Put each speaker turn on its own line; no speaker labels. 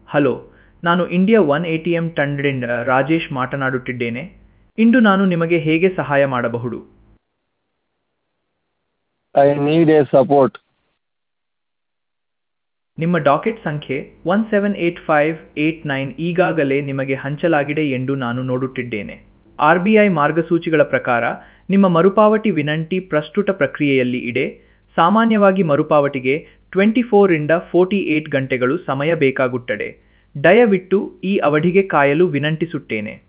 Hello ನಾನು India one A T M ತಂಡದಿಂದ ರಾಜೇಶ್ ಮಾತನಾಡುತ್ತಿದ್ದೇನೆ ಇಂದು ನಾನು ನಿಮಗೆ ಹೇಗೆ ಸಹಾಯ ಮಾಡಬಹುದು
I need a support.
ನಿಮ್ಮ ಡಾಕೆಟ್ ಸಂಖ್ಯೆ one seven eight five eight nine ಈಗಾಗಲೇ ನಿಮಗೆ ಹಂಚಲಾಗಿದೆ ಎಂದು ನಾನು ನೋಡುತ್ತಿದ್ದೇನೆ ಆರ್ ಬಿ ಐ ಮಾರ್ಗಸೂಚಿಗಳ ಪ್ರಕಾರ ನಿಮ್ಮ ಮರುಪಾವತಿ ವಿನಂತಿ ಪ್ರಸ್ತುತ ಪ್ರಕ್ರಿಯೆಯಲ್ಲಿ ಇದೆ ಸಾಮಾನ್ಯವಾಗಿ ಮರುಪಾವತಿಗೆ ಟ್ವೆಂಟಿ ಫೋರಿಂದ ಫೋರ್ಟಿ ಏಟ್ ಗಂಟೆಗಳು ಸಮಯ ಬೇಕಾಗುತ್ತದೆ ದಯವಿಟ್ಟು ಈ ಅವಧಿಗೆ ಕಾಯಲು ವಿನಂತಿಸುತ್ತೇನೆ